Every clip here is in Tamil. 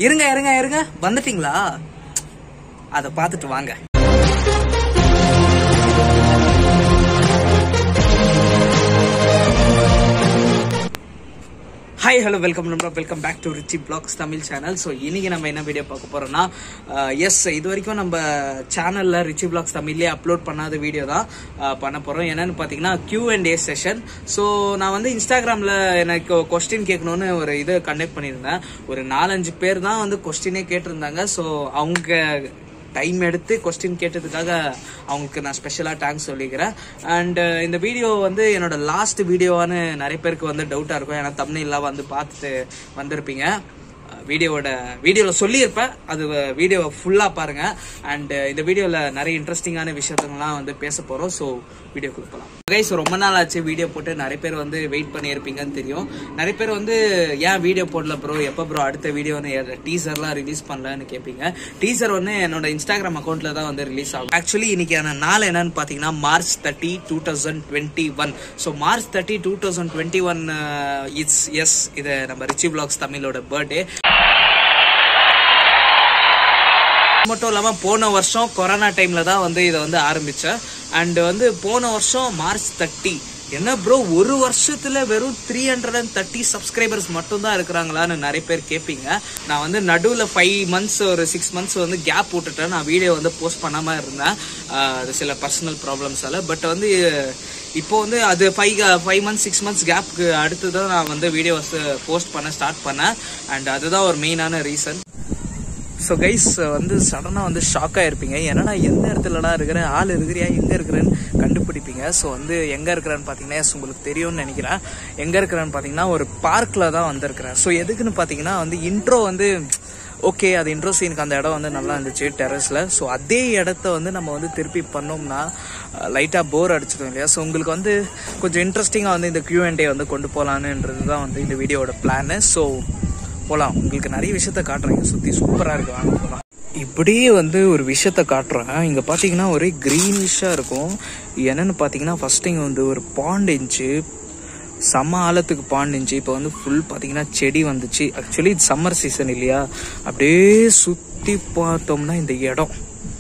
இருங்க இருங்க இருங்க வந்துட்டீங்களா அதை பார்த்துட்டு வாங்க hi hello welcome number welcome back to Richie vlogs Tamil channel so இன்னைக்கு நம்ம என்ன வீடியோ பார்க்க போறோம்னா எஸ் இது வரைக்கும் நம்ம சேனல்ல ரிச்சி பிளாக்ஸ் தமிழ்லேயே அப்லோட் பண்ணாத வீடியோ தான் அஹ், பண்ண போறோம் என்னன்னு பார்த்தீங்கன்னா Q and A session so நான் வந்து இன்ஸ்டாகிராமில் எனக்கு கொஸ்டின் கேட்கணும்னு ஒரு இது கண்டக்ட் பண்ணியிருந்தேன் ஒரு நாலஞ்சு பேர் தான் வந்து கொஸ்டினே கேட்டிருந்தாங்க ஸோ அவங்க டைம் எடுத்து கொஸ்டின் கேட்டதுக்காக அவங்களுக்கு நான் ஸ்பெஷலாக தேங்க்ஸ் சொல்லிக்கிறேன் அண்ட் இந்த வீடியோ வந்து என்னோட லாஸ்ட் வீடியோவான்னு நிறைய பேருக்கு வந்து டவுட்டாக இருக்கும் ஏன்னா தமிழ்லாம் வந்து பார்த்துட்டு வந்திருப்பீங்க வீடியோவோட வீடியோவில் சொல்லியிருப்பேன் அது வீடியோவை ஃபுல்லாக பாருங்க அண்ட் இந்த வீடியோவில் நிறைய இன்ட்ரெஸ்டிங்கான விஷயத்தெல்லாம் வந்து பேச போகிறோம் ஸோ வீடியோக்குள்ள போகலாம் கைஸ் ரொம்ப நாள் ஆச்சு வீடியோ போட்டு நிறைய பேர் வந்து வெயிட் பண்ணியிருப்பீங்கன்னு தெரியும் நிறைய பேர் வந்து ஏன் வீடியோ போடல ப்ரோ எப்போ ப்ரோ அடுத்த வீடியோ டீசர்லாம் ரிலீஸ் பண்ணலன்னு கேட்பீங்க டீசர் வந்து என்னோட இன்ஸ்டாகிராம் அக்கௌண்ட்ல தான் வந்து ரிலீஸ் ஆகும் ஆக்சுவலி இன்னைக்கான நாள் என்னன்னு பார்த்தீங்கன்னா March thirty two thousand twenty one so March thirty two thousand twenty one it's yes இது நம்ம ரிச்சி பிளாக்ஸ் தமிழோட பர்த்டே மட்டும் இல்லாமல் போன வருஷம் கொரோனா டைமில் தான் வந்து இதை வந்து ஆரம்பித்தேன் அண்ட் வந்து போன வருஷம் மார்ச் தேர்ட்டி என்ன ப்ரோ ஒரு வருஷத்துல வெறும் three hundred and thirty subscribers மட்டும் தான் இருக்கிறாங்களான்னு நிறைய பேர் கேட்பீங்க நான் வந்து நடுவில் ஃபைவ் மந்த்ஸ் ஒரு சிக்ஸ் மந்த்ஸ் வந்து கேப் விட்டுட்டேன் நான் வீடியோ வந்து போஸ்ட் பண்ணாமல் இருந்தேன் ஆஹ் அது சில பர்சனல் ப்ராப்ளம்ஸால பட் வந்து இப்போ வந்து அது five five months six months கேப்க்கு அடுத்து தான் நான் வந்து வீடியோஸ் போஸ்ட் பண்ண ஸ்டார்ட் பண்ணேன் அண்ட் அதுதான் ஒரு மெயினான ரீசன் ஸோ கைஸ் வந்து சடனாக வந்து ஷாக்காக இருப்பீங்க என்னடா எந்த இடத்துலடா இருக்கிற ஆள் இருக்கிறியா எங்கே இருக்கிறேன்னு கண்டுபிடிப்பீங்க ஸோ வந்து எங்கே இருக்கிறேன்னு பார்த்தீங்கன்னா yes, உங்களுக்கு தெரியும்னு நினைக்கிறேன் எங்கே இருக்கிறேன்னு பார்த்தீங்கன்னா ஒரு பார்க்கில் தான் வந்திருக்கிறேன் ஸோ எதுக்குன்னு பார்த்தீங்கன்னா வந்து இன்ட்ரோ வந்து ஓகே அது இன்ட்ரோ சீனுக்கு அந்த இடம் வந்து நல்லா இருந்துச்சு டெரஸில் ஸோ அதே இடத்த வந்து நம்ம வந்து திருப்பி பண்ணோம்னா லைட்டாக போர் அடிச்சிடும் இல்லையா ஸோ உங்களுக்கு வந்து கொஞ்சம் இன்ட்ரெஸ்டிங்காக வந்து இந்த கியூ அண்ட் வந்து கொண்டு போகலான்ன்றது தான் வந்து இந்த வீடியோட பிளானு ஸோ போகலாம் உங்களுக்கு நிறைய விஷயத்த காட்டுறேன் சுற்றி சூப்பராக இருக்கு வாங்க போகலாம் இப்படியே வந்து ஒரு விஷயத்த காட்டுறேன் இங்கே பார்த்தீங்கன்னா ஒரே க்ரீனிஷாக இருக்கும் என்னன்னு பார்த்தீங்கன்னா ஃபர்ஸ்ட் இங்கே வந்து ஒரு பாண்ட் இருந்துச்சு செம்ம ஆழத்துக்கு பாண்ட் இருந்துச்சு இப்போ வந்து ஃபுல் பார்த்தீங்கன்னா செடி வந்துச்சு ஆக்சுவலி இது சம்மர் சீசன் இல்லையா அப்படியே சுற்றி பார்த்தோம்னா இந்த இடம்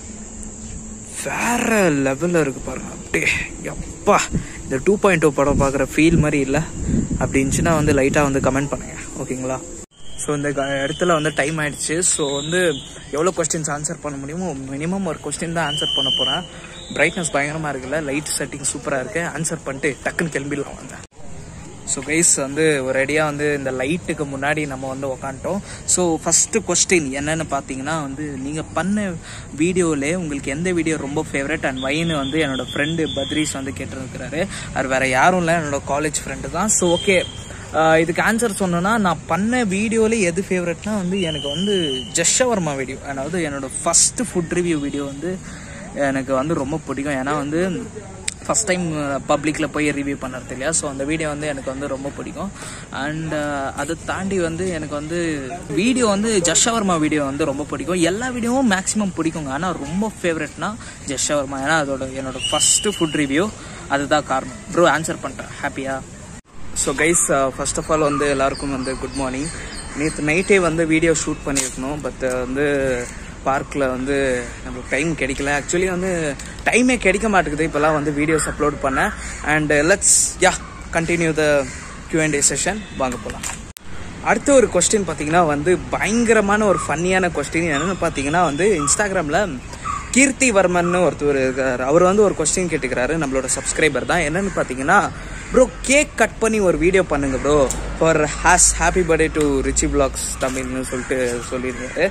வேற லெவலில் இருக்கு பாருங்க அப்படியே எப்பா இந்த டூ பாயிண்ட் டூ படம் பார்க்குற ஃபீல் மாதிரி இல்லை அப்படி இருந்துச்சுன்னா வந்து லைட்டாக வந்து கமெண்ட் பண்ணுங்க ஓகேங்களா ஸோ இந்த க- இடத்துல வந்து டைம் ஆயிடுச்சு ஸோ வந்து எவ்வளோ கொஸ்டின்ஸ் ஆன்சர் பண்ண முடியுமோ மினிமம் ஒரு கொஸ்டின் தான் ஆன்சர் பண்ண போகிறேன் பிரைட்னஸ் பயங்கரமாக இருக்குல்ல லைட் செட்டிங் சூப்பராக இருக்கு ஆன்சர் பண்ணிட்டு டக்குன்னு கிளம்பிடலாம் வாங்க ஸோ கைஸ் வந்து ஒரு ரெடியாக வந்து இந்த லைட்டுக்கு முன்னாடி நம்ம வந்து உக்காந்துட்டோம் ஸோ ஃபஸ்ட்டு கொஸ்டின் என்னன்னு பார்த்தீங்கன்னா வந்து நீங்கள் பண்ண வீடியோவிலே உங்களுக்கு எந்த வீடியோ ரொம்ப ஃபேவரட் அண்ட் வைன்னு வந்து என்னோட ஃப்ரெண்டு பத்ரீஸ் வந்து கேட்டிருக்கிறாரு அது வேற யாரும் இல்லை என்னோட காலேஜ் ஃப்ரெண்டு தான் ஸோ ஓகே இதுக்கு ஆன்சர் சொன்னோன்னா நான் பண்ண வீடியோவில் எது ஃபேவரட்னா வந்து எனக்கு வந்து ஜஷவர்மா வீடியோ அதாவது என்னோட ஃபஸ்ட்டு ஃபுட் ரிவ்யூ வீடியோ வந்து எனக்கு வந்து ரொம்ப பிடிக்கும் ஏன்னா வந்து ஃபஸ்ட் டைம் பப்ளிக்கில் போய் ரிவ்யூ பண்ணுறது இல்லையா ஸோ அந்த வீடியோ வந்து எனக்கு வந்து ரொம்ப பிடிக்கும் அண்ட் அதை தாண்டி வந்து எனக்கு வந்து வீடியோ வந்து ஜஷவர்மா வீடியோ வந்து ரொம்ப பிடிக்கும் எல்லா வீடியோவும் மேக்ஸிமம் பிடிக்குங்க ஆனால் ரொம்ப ஃபேவரட்னா ஜஷவர்மா ஏன்னா அதோட என்னோட ஃபஸ்ட்டு ஃபுட் ரிவ்யூ அதுதான் காரணம் ப்ரோ ஆன்சர் பண்ணிட்டேன் ஹாப்பியா so guys first of all வந்து எல்லாருக்கும் வந்து குட் மார்னிங் நேற்று நைட்டே வந்து வீடியோ ஷூட் பண்ணியிருக்கணும் பட் வந்து பார்க்கில் வந்து நம்மளுக்கு டைம் கிடைக்கல ஆக்சுவலி வந்து டைமே கிடைக்க மாட்டேங்குது இப்போலாம் வந்து வீடியோஸ் அப்லோட் பண்ணேன் and let's ya continue the Q&A session வாங்க போகலாம் அடுத்த ஒரு கொஸ்டின் பார்த்தீங்கன்னா வந்து பயங்கரமான ஒரு ஃபன்னியான கொஸ்டின் என்னன்னு பார்த்தீங்கன்னா வந்து இன்ஸ்டாகிராமில் கீர்த்தி வர்மன் ஒருத்தர் இருக்கார் அவர் வந்து ஒரு கொஸ்டின் கேட்டுக்கிறாரு நம்மளோட சப்ஸ்கிரைபர் தான் என்னன்னு பார்த்தீங்கன்னா ப்ரோ கேக் கட் பண்ணி ஒரு வீடியோ பண்ணுங்க bro for has happy birthday to Richie vlogs தமிழ்னு சொல்லிட்டு சொல்லியிருந்தாரு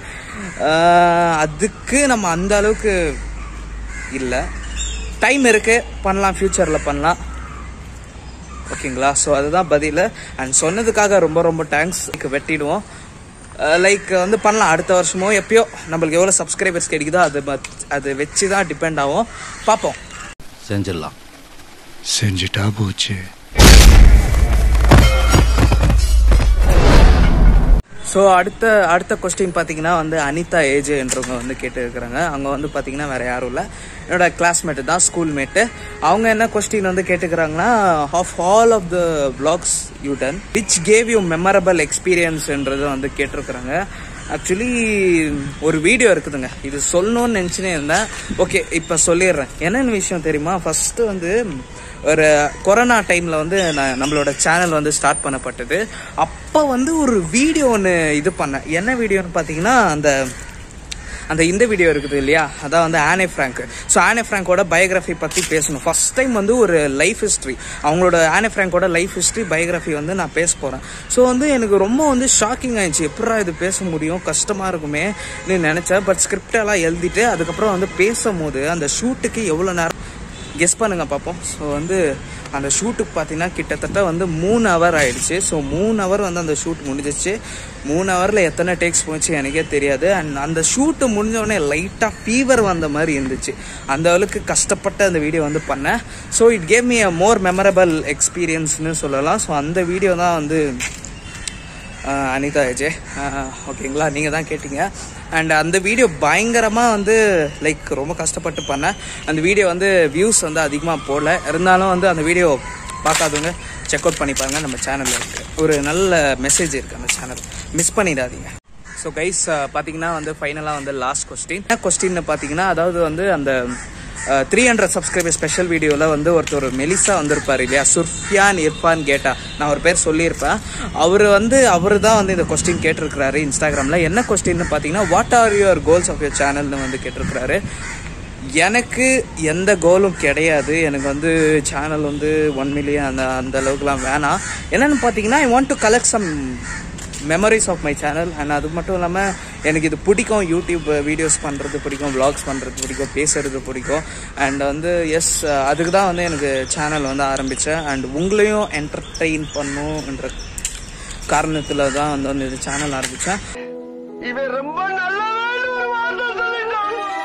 ஆஹ் அதுக்கு நம்ம அந்த அளவுக்கு இல்லை டைம் இருக்கு பண்ணலாம் ஃப்யூச்சரில் பண்ணலாம் ஓகேங்களா ஸோ அதுதான் பதில் அண்ட் சொன்னதுக்காக ரொம்ப ரொம்ப தேங்க்ஸ் வெட்டிடுவோம் லைக் வந்து பண்ணலாம் அடுத்த வருஷமோ எப்பயோ நம்மளுக்கு எவ்வளோ சப்ஸ்கிரைபர்ஸ் கிடைக்குதோ அது பத்- அது வச்சு தான் டிபெண்ட் ஆகும் பார்ப்போம் செஞ்சிடலாம் செஞ்சுட்டா போச்சு ஸோ அடுத்த அடுத்த கொஸ்டின் பார்த்தீங்கன்னா வந்து அனிதா ஏஜ் என்றவங்க வந்து கேட்டு இருக்கிறாங்க அவங்க வந்து பார்த்தீங்கன்னா வேற யாரும் இல்லை என்னோட கிளாஸ்மேட்டு தான் ஸ்கூல் மேட்டு அவங்க என்ன கொஸ்டின் வந்து கேட்டுக்கிறாங்கன்னா of all of the vlogs you done which gave you memorable எக்ஸ்பீரியன்ஸ்ன்றது வந்து கேட்டிருக்கிறாங்க ஆக்சுவலி ஒரு வீடியோ இருக்குதுங்க இது சொல்லணும்னு நினச்சினே இருந்தேன் ஓகே இப்போ சொல்லிடுறேன் என்னென்ன விஷயம் தெரியுமா ஃபஸ்ட்டு வந்து ஒரு கொரோனா டைமில் வந்து நான் நம்மளோட சேனல் வந்து ஸ்டார்ட் பண்ணப்பட்டது அப்போ வந்து ஒரு வீடியோ ஒன்று இது பண்ணேன் என்ன வீடியோன்னு பார்த்தீங்கன்னா அந்த அந்த இந்த வீடியோ இருக்குது இல்லையா அதான் வந்து ஆனே ஃப்ராங்க் ஸோ ஆனே ஃப்ராங்கோட பயோகிராஃபி பற்றி பேசணும் ஃபர்ஸ்ட் டைம் வந்து ஒரு லைஃப் ஹிஸ்ட்ரி அவங்களோட ஆனே ஃப்ராங்கோட லைஃப் ஹிஸ்ட்ரி பயோகிராஃபி வந்து நான் பேச போகிறேன் ஸோ வந்து எனக்கு ரொம்ப வந்து ஷாக்கிங் ஆயிடுச்சு எப்படா இது பேச முடியும் கஷ்டமாக இருக்குமே நினச்சேன் பட் ஸ்கிரிப்டெல்லாம் எழுதிட்டு அதுக்கப்புறம் வந்து பேசும்போது அந்த ஷூட்டுக்கு எவ்வளோ நேரம் கெஸ் பண்ணுங்க பார்ப்போம் ஸோ வந்து அந்த ஷூட்டுக்கு பார்த்தீங்கன்னா கிட்டத்தட்ட வந்து மூணு ஹவர் ஆயிடுச்சு ஸோ மூணு ஹவர் வந்து அந்த ஷூட் முடிஞ்சிச்சு மூணு ஹவரில் எத்தனை டேக்ஸ் போச்சு எனக்கே தெரியாது அண்ட் அந்த ஷூட்டு முடிஞ்ச உடனே லைட்டாக ஃபீவர் வந்த மாதிரி இருந்துச்சு அந்த அளவுக்கு கஷ்டப்பட்டு அந்த வீடியோ வந்து பண்ணேன் so it gave me a more memorable எக்ஸ்பீரியன்ஸ்னு சொல்லலாம் ஸோ அந்த வீடியோ தான் வந்து ஆஹ் அனிதா அஜய் ஓகேங்களா நீங்கள் தான் கேட்டீங்க அண்ட் அந்த வீடியோ பயங்கரமாக வந்து லைக் ரொம்ப கஷ்டப்பட்டு பண்ணேன் அந்த வீடியோ வந்து வியூஸ் வந்து அதிகமாக போடல இருந்தாலும் வந்து அந்த வீடியோ பார்க்காதவங்க செக் அவுட் பண்ணி பாருங்க நம்ம சேனலில் இருக்குது ஒரு நல்ல மெசேஜ் இருக்குது அந்த சேனல் மிஸ் பண்ணிடாதீங்க ஸோ கைஸ் பார்த்தீங்கன்னா வந்து ஃபைனலாக வந்து லாஸ்ட் கொஸ்டின் என்ன கொஸ்டின்னு பார்த்தீங்கன்னா அதாவது வந்து அந்த த்ரீ ஹண்ட்ரட் சப்ஸ்கிரைபர் ஸ்பெஷல் வீடியோவில் வந்து ஒருத்தர் மெலிசா வந்திருப்பார் இல்லையா சுர்ஃபியான் இர்ஃபான் கேட்டா நான் ஒரு பேர் சொல்லியிருப்பேன் அவர் வந்து அவர் தான் வந்து இந்த கொஸ்டின் கேட்டிருக்கிறாரு இன்ஸ்டாகிராமில் என்ன கொஸ்டின்னு பார்த்தீங்கன்னா what are your goals of your சேனல்னு வந்து கேட்டிருக்கிறாரு எனக்கு எந்த கோலும் கிடையாது எனக்கு வந்து சேனல் வந்து ஒன் மில்லியன் அந்த அந்த அளவுக்குலாம் வேணாம் என்னென்னு பார்த்தீங்கன்னா I want to collect some memories of my channel and அது மட்டும் இல்லாமல் எனக்கு இது பிடிக்கும் யூடியூப் வீடியோஸ் பண்ணுறது பிடிக்கும் vlogs பண்ணுறது பிடிக்கும் பேசுறது பிடிக்கும் அண்ட் வந்து எஸ் அதுக்கு தான் வந்து எனக்கு சேனல் வந்து ஆரம்பித்தேன் அண்ட் உங்களையும் என்டர்டெயின் பண்ணுன்ற காரணத்தில் தான் வந்து வந்து இது சேனல் ஆரம்பித்தேன் இவன் ரொம்ப நல்லவன் ஒரு வார்த்தை சொல்லிட்டான்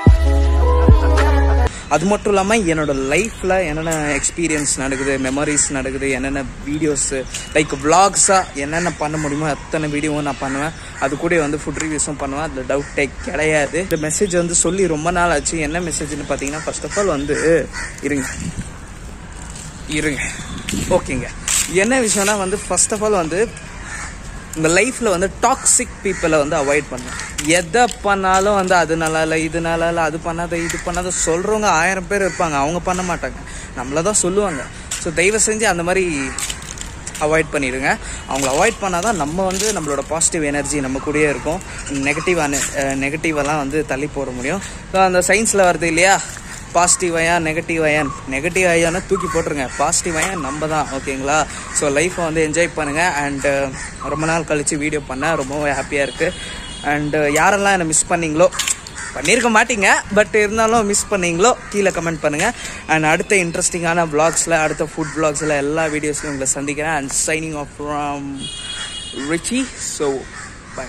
அது மட்டும் இல்லாமல் என்னோட லைஃப்பில் என்னென்ன எக்ஸ்பீரியன்ஸ் நடக்குது மெமரிஸ் நடக்குது என்னென்ன வீடியோஸு லைக் vlogs-ஆ என்னென்ன பண்ண முடியுமோ அத்தனை வீடியோவும் நான் பண்ணுவேன் அது கூட வந்து ஃபுட் ரிவ்யூஸும் பண்ணுவேன் அதில் டவுட்டே கிடையாது இந்த மெசேஜ் வந்து சொல்லி ரொம்ப நாள் ஆச்சு என்ன மெசேஜ்னு பார்த்தீங்கன்னா ஃபர்ஸ்ட் ஆஃப் ஆல் வந்து இருங்க இருங்க ஓகேங்க என்ன விஷயம்னா வந்து ஃபர்ஸ்ட் ஆஃப் ஆல் வந்து உங்கள் லைஃப்பில் வந்து டாக்ஸிக் பீப்புளை வந்து அவாய்ட் பண்ணுங்க எதை பண்ணாலும் வந்து அது நல்லா இல்லை இது நல்லா இல்லை அது பண்ணாத இது பண்ணாத சொல்கிறவங்க ஆயிரம் பேர் இருப்பாங்க அவங்க பண்ண மாட்டாங்க நம்மள தான் சொல்லுவாங்க ஸோ தயவு செஞ்சு அந்த மாதிரி அவாய்ட் பண்ணிடுங்க அவங்கள அவாய்ட் பண்ணால் தான் நம்ம வந்து நம்மளோட பாசிட்டிவ் எனர்ஜி நம்ம கூடயே இருக்கும் நெகட்டிவான நெகட்டிவெல்லாம் வந்து தள்ளி போட முடியும் ஸோ அந்த சயின்ஸில் வருது இல்லையா positive ion negative ion negative அயனை தூக்கி போட்டுருங்க பாசிட்டிவ் அயன் நம்ம தான் ஓகேங்களா ஸோ லைஃப்பை வந்து என்ஜாய் பண்ணுங்கள் அண்டு ரொம்ப நாள் கழித்து வீடியோ பண்ணேன் ரொம்பவே ஹாப்பியாக இருக்குது அண்டு யாரெல்லாம் என்னை மிஸ் பண்ணீங்களோ பண்ணியிருக்க மாட்டீங்க பட் இருந்தாலும் மிஸ் பண்ணீங்களோ கீழே கமெண்ட் பண்ணுங்கள் அண்ட் அடுத்த இன்ட்ரெஸ்டிங்கான vlogsல அடுத்த ஃபுட் vlogsல எல்லா வீடியோஸ்லையும் உங்களை சந்திக்கிறேன் and signing off from Richie so bye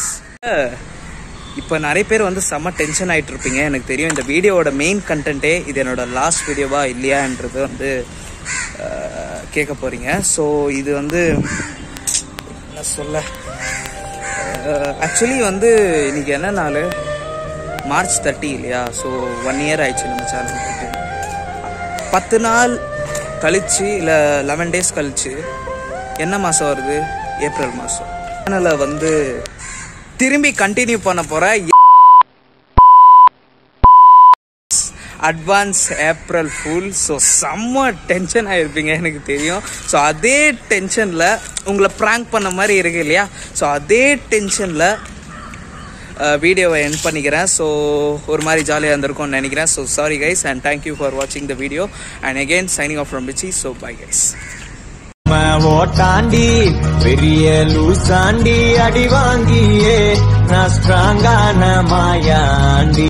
இப்போ நிறைய பேர் வந்து செம்ம டென்ஷன் ஆகிட்டு இருப்பீங்க எனக்கு தெரியும் இந்த வீடியோவோட மெயின் கண்டென்ட்டே இது என்னோட லாஸ்ட் வீடியோவா இல்லையான்றது வந்து அஹ், கேட்க போகிறீங்க ஸோ இது வந்து என்ன சொல்ல ஆக்சுவலி வந்து இன்னைக்கு என்ன நாள் மார்ச் தேர்ட்டி இல்லையா ஸோ ஒன் இயர் ஆயிடுச்சு நம்ம சேனல் போட்டு பத்து நாள் கழிச்சு இல்லை லெவன் டேஸ் கழிச்சு என்ன மாதம் வருது ஏப்ரல் மாதம் சேனலை வந்து திரும்பி கண்டினியூ பண்ண போகிற அட்வான்ஸ் ஏப்ரல் ஃபுல் ஸோ செம்ம டென்ஷன் ஆகிருப்பீங்க எனக்கு தெரியும் ஸோ அதே டென்ஷனில் உங்களை ப்ராங்க் பண்ண மாதிரி இருக்கு இல்லையா ஸோ அதே டென்ஷனில் வீடியோவை என் பண்ணிக்கிறேன் ஸோ ஒரு மாதிரி ஜாலியாக இருந்திருக்கும்னு நினைக்கிறேன் so sorry guys and thank you for வாட்சிங் the video and again signing off from Richie so bye guys நம்ம ஓட்டாண்டி பெரிய லூசாண்டி அடி வாங்கியே நான் ஸ்ட்ராங்கான மாயாண்டி